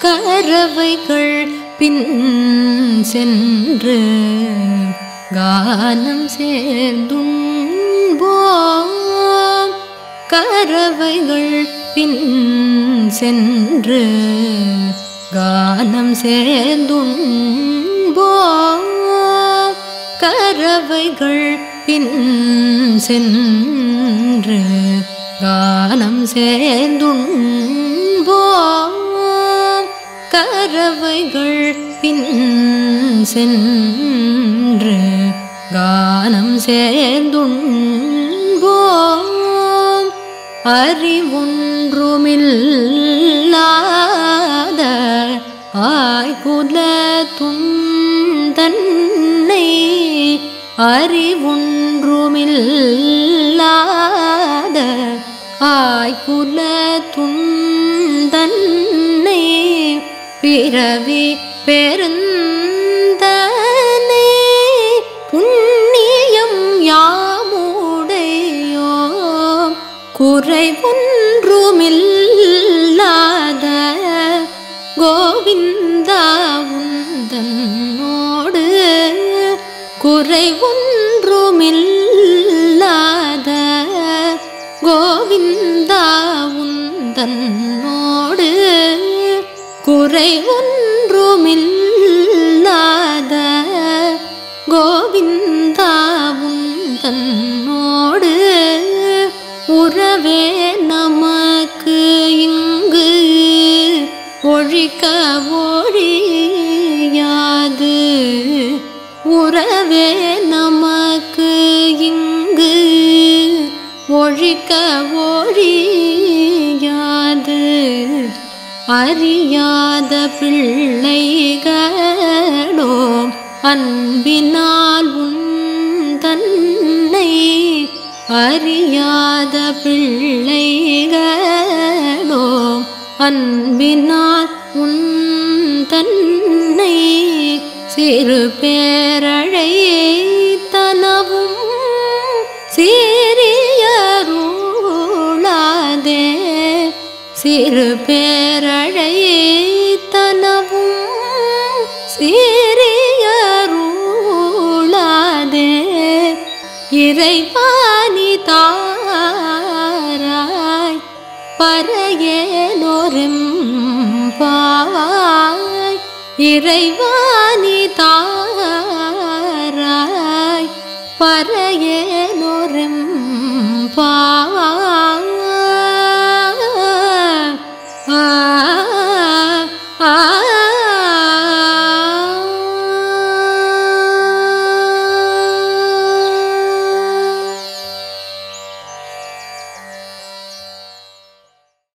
கரவைகள் பின் சென்று கானம் சேர்ந்துண்போம் கரவைகள் பின் சென்று கானம் சேர்ந்துண்போம் கரவைகள் பின் சென்று கானம் சேர்ந்துண்போம் கரவைகள் பின் சென்று கானம் சேர்ந்துண்போம் அறிவொன்றுமில்லாத ஆய்குல துந்தன்னை அறிவொன்றுமில்லாத ஆய்குல துந்தன்னை பிறவி பெருந்தனே புண்ணியம் யாமுடையோ குறை ஒன்றுமில்லாத கோவிந்தா உந்தன்னோடு குறை ஒன்றுமில்லாத கோவிந்தா உந்தன்னோடு குறை ஒன்றுமில்லாத கோவிந்தா உந்தன்னோடு உறவே நமக்கு இங்கு ஒழிக்க ஒழியாது உறவே நமக்கு இங்கு ஒழிக்க ஒழியாது அறியாத பிள்ளைகளோ அன்பினால் உன் தன்னை அறியாத பிள்ளைகளோ அன்பினால் உன் தன்னை சிறு பேரழை தனவும் சீரியருளாதே சிறு பேரழை தனவும் சீரியருளாதே இறைவாணி தாராய் பறையேனோரும் பாவாய் இறைவாணி தாராய் பறையேனோரும்